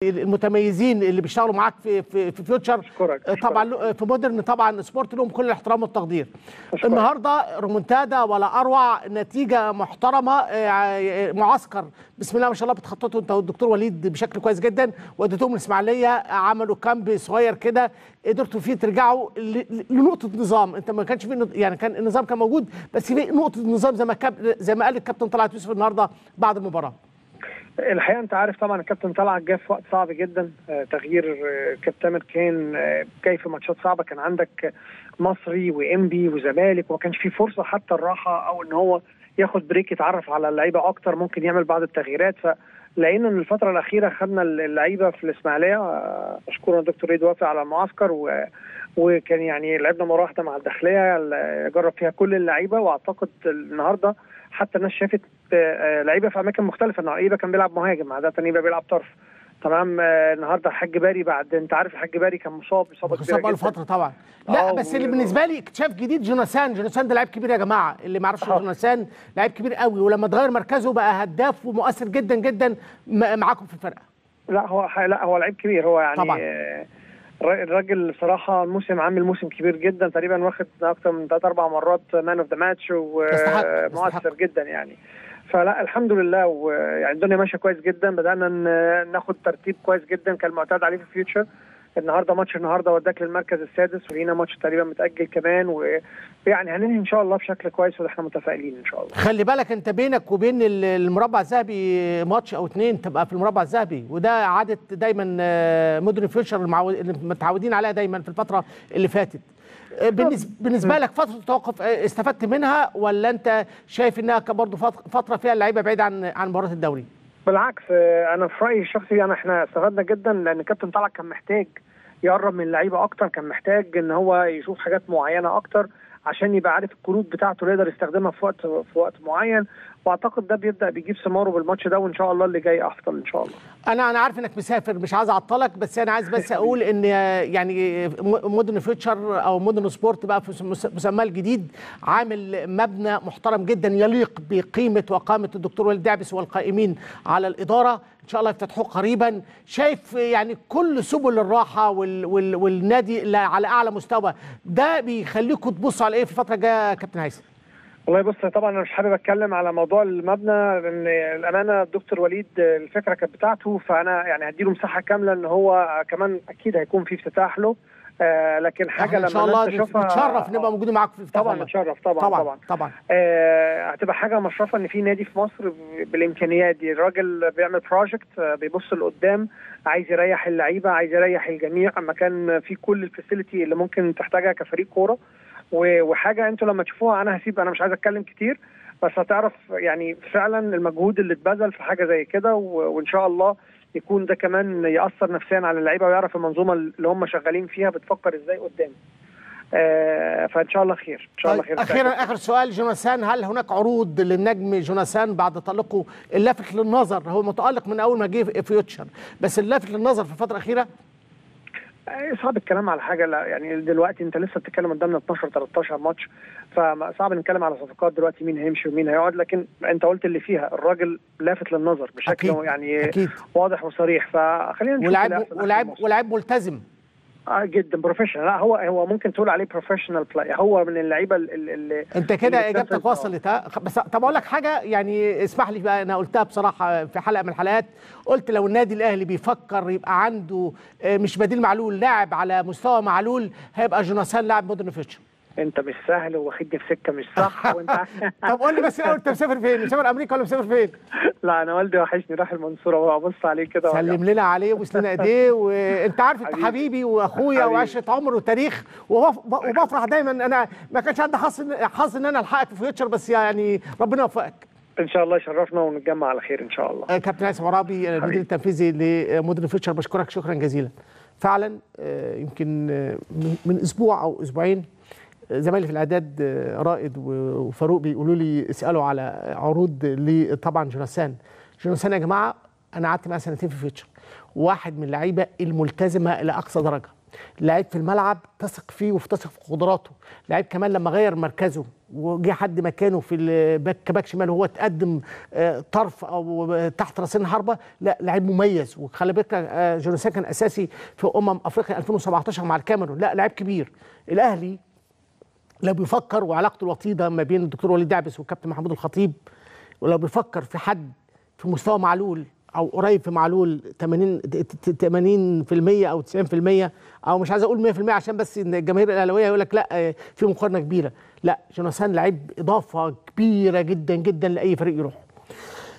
المتميزين اللي بيشتغلوا معاك في في, في فيوتشر أشكرك، آه، أشكرك. طبعا له- في مودرن طبعا سبورت لهم كل الاحترام والتقدير أشكرك. النهارده رومونتادا ولا اروع نتيجه محترمه آه، معسكر بسم الله ما شاء الله بتخططوا انت والدكتور وليد بشكل كويس جدا وديتهم الاسماعيليه عملوا كامب صغير كده قدرتوا فيه ترجعوا ل- ل- لنقطه نظام انت ما كانش فيه نض- يعني كان النظام كان موجود بس في نقطه نظام زي ما كاب زي ما قال الكابتن طلعت يوسف النهارده بعد المباراه الحقيقه انت عارف طبعا الكابتن طلعت جه في وقت صعب جدا آه، تغيير آه، كابتن تامر كان آه، جاي في ماتشات صعبه كان عندك مصري وانبي وزمالك وما كانش في فرصه حتى الراحه او ان هو ياخد بريك يتعرف على اللعيبه اكتر ممكن يعمل بعض التغييرات فلقينا ان الفتره الاخيره خدنا اللعيبه في الاسماعيليه آه، اشكرا الدكتور ريد وافق على المعسكر و وكان يعني لعبنا مره واحده مع الداخليه ال- جرب فيها كل اللعيبه واعتقد النهارده حتى الناس شافت آه، آه، لعيبه في اماكن مختلفه النهارده ايبا كان بيلعب مهاجم عاده ايبا بيلعب طرف تمام آه، النهارده الحاج باري بعد انت عارف الحاج باري كان مصاب اصابه خصوصا كبيره بقى جدا فتره طبعا لا آه، بس اللي و- بالنسبه لي اكتشاف جديد جوناثان جوناثان ده لعيب كبير يا جماعه اللي ما يعرفش آه. جوناثان لعيب كبير قوي ولما اتغير مركزه بقى هداف ومؤثر جدا جدا م- معاكم في الفرقه لا هو لا هو لعيب كبير هو يعني طبعاً. آه، الر- الراجل بصراحه الموسم عامل موسم كبير جدا تقريبا واخد اكتر من ثلاث اربع مرات مان اوف ذا ماتش يستحق، ومؤثر يستحق. جدا يعني فلا الحمد لله ويعني الدنيا ماشيه كويس جدا بدانا ن- ناخد ترتيب كويس جدا كان معتاد عليه في فيوتشر النهارده ماتش النهارده وداك للمركز السادس ولينا ماتش تقريبا متاجل كمان و- ويعني هننهي ان شاء الله بشكل كويس واحنا متفائلين ان شاء الله خلي بالك انت بينك وبين ال- المربع الذهبي ماتش او اتنين تبقى في المربع الذهبي وده عاده دايما آه، مودرن فيوتشر المعو- اللي متعودين عليها دايما في الفتره اللي فاتت آه، بالنسبه بالنسبه لك فتره التوقف آه، استفدت منها ولا انت شايف انها برضه فتره فيها اللعيبه بعيده عن عن مباراه الدوري بالعكس آه، انا في رايي الشخصي انا احنا استفدنا جدا لان كابتن طلعت كان محتاج يقرب من اللعيبه اكتر كان محتاج ان هو يشوف حاجات معينه اكتر عشان يبقى عارف الكروت بتاعته اللي يقدر يستخدمها في وقت في وقت معين واعتقد ده بيبدا بيجيب ثماره بالماتش ده وان شاء الله اللي جاي افضل ان شاء الله انا انا عارف انك مسافر مش عايز اعطلك بس انا عايز بس اقول ان يعني مودرن فيوتشر او مودرن سبورت بقى في مس- مسماه الجديد عامل مبنى محترم جدا يليق بقيمه وقامه الدكتور وليد دعبس والقائمين على الاداره ان شاء الله يفتتحوه قريبا شايف يعني كل سبل الراحه وال وال والنادي اللي على اعلى مستوى ده بيخليكم تبصوا على ايه في الفتره الجايه يا كابتن هيثم والله بص طبعا انا مش حابب اتكلم على موضوع المبنى لان الامانه الدكتور وليد الفكره كانت بتاعته فانا يعني هديله مساحه كامله ان هو كمان اكيد هيكون في افتتاح له آه لكن حاجه احنا لما ان شاء الله الناس تشوفها نتشرف نبقى موجودين معاكم في الافتتاح طبعا والله. نتشرف طبعا طبعا طبعا طبعا آه هتبقى حاجه مشرفه ان في نادي في مصر ب- بالامكانيات دي الراجل بيعمل بروجكت آه بيبص لقدام عايز يريح اللعيبه عايز يريح الجميع مكان فيه كل الفاسيلتي اللي ممكن تحتاجها كفريق كوره و- وحاجه انتوا لما تشوفوها انا هسيب انا مش عايز اتكلم كتير بس هتعرف يعني فعلا المجهود اللي اتبذل في حاجه زي كده و- وان شاء الله يكون ده كمان ياثر نفسيا على اللعيبه ويعرف المنظومه اللي هم شغالين فيها بتفكر ازاي قدام آه فان شاء الله خير ان شاء الله طيب خير اخيرا اخر سؤال جوناثان هل هناك عروض للنجم جوناثان بعد تألقه اللافت للنظر هو متألق من اول ما جه في فيوتشر بس اللافت للنظر في الفتره الاخيره آه، صعب الكلام على حاجه لا يعني دلوقتي انت لسه بتتكلم قدامنا 12 13 ماتش فصعب نتكلم على صفقات دلوقتي مين هيمشي ومين هيقعد لكن انت قلت اللي فيها الراجل لافت للنظر بشكل أكيد، يعني أكيد. واضح وصريح فخلينا نشوف ولاعب اللي هيحصل آخر ولاعب الموسم. ولاعب ملتزم آه جدا بروفيشنال لا هو هو ممكن تقول عليه بروفيشنال بلاي هو من اللعيبه ال- ال- اللي انت كده اللي اجابتك بتنفذ- وصلت ها بس طب اقول لك حاجه يعني اسمح لي بقى انا قلتها بصراحه في حلقه من الحلقات قلت لو النادي الاهلي بيفكر يبقى عنده آه، مش بديل معلول لاعب على مستوى معلول هيبقى جوناثان لاعب مودرن فيوتشر انت مش سهل واخدني في سكه مش صح وانت طب قول لي بس الاول انت مسافر فين؟ مسافر امريكا ولا مسافر فين؟ لا انا والدي وحشني راح المنصوره وابص عليه كده وأرجع. سلم لنا عليه وبوس لنا ايديه وانت عارف انت حبيبي. حبيبي واخويا حبيبي. وعشره عمر وتاريخ وبف- وبفرح دايما انا ما كانش عندي حظ حظ ان انا الحقك في فيوتشر بس يعني ربنا يوفقك ان شاء الله يشرفنا ونتجمع على خير ان شاء الله آه، كابتن هيثم عرابي آه، المدير التنفيذي لمودرن فيوتشر بشكرك شكرا جزيلا فعلا آه، يمكن آه، من- من اسبوع او اسبوعين آه، زمايلي في الاعداد آه، رائد و- وفاروق بيقولوا لي اسالوا على عروض ل- طبعا جوناثان جوناثان يا جماعه انا قعدت معاه سنتين في فيوتشر واحد من اللعيبه الملتزمه الى اقصى درجه لعيب في الملعب تثق فيه وتثق في قدراته لعيب كمان لما غير مركزه وجه حد مكانه في الباك كباك شمال وهو تقدم آه، طرف او تحت راسين الحربه لا لعيب مميز وخلي بالك آه، جونسان كان اساسي في امم افريقيا 2017 مع الكاميرون لا لعيب كبير الاهلي لو بيفكر وعلاقته الوطيده ما بين الدكتور وليد دعبس والكابتن محمود الخطيب ولو بيفكر في حد في مستوى معلول او قريب في معلول 80 80% او 90% او مش عايز اقول 100% عشان بس ان الجماهير الاهلاويه يقول لك لا آه، في مقارنه كبيره لا جوناثان لعيب اضافه كبيره جدا جدا لاي فريق يروح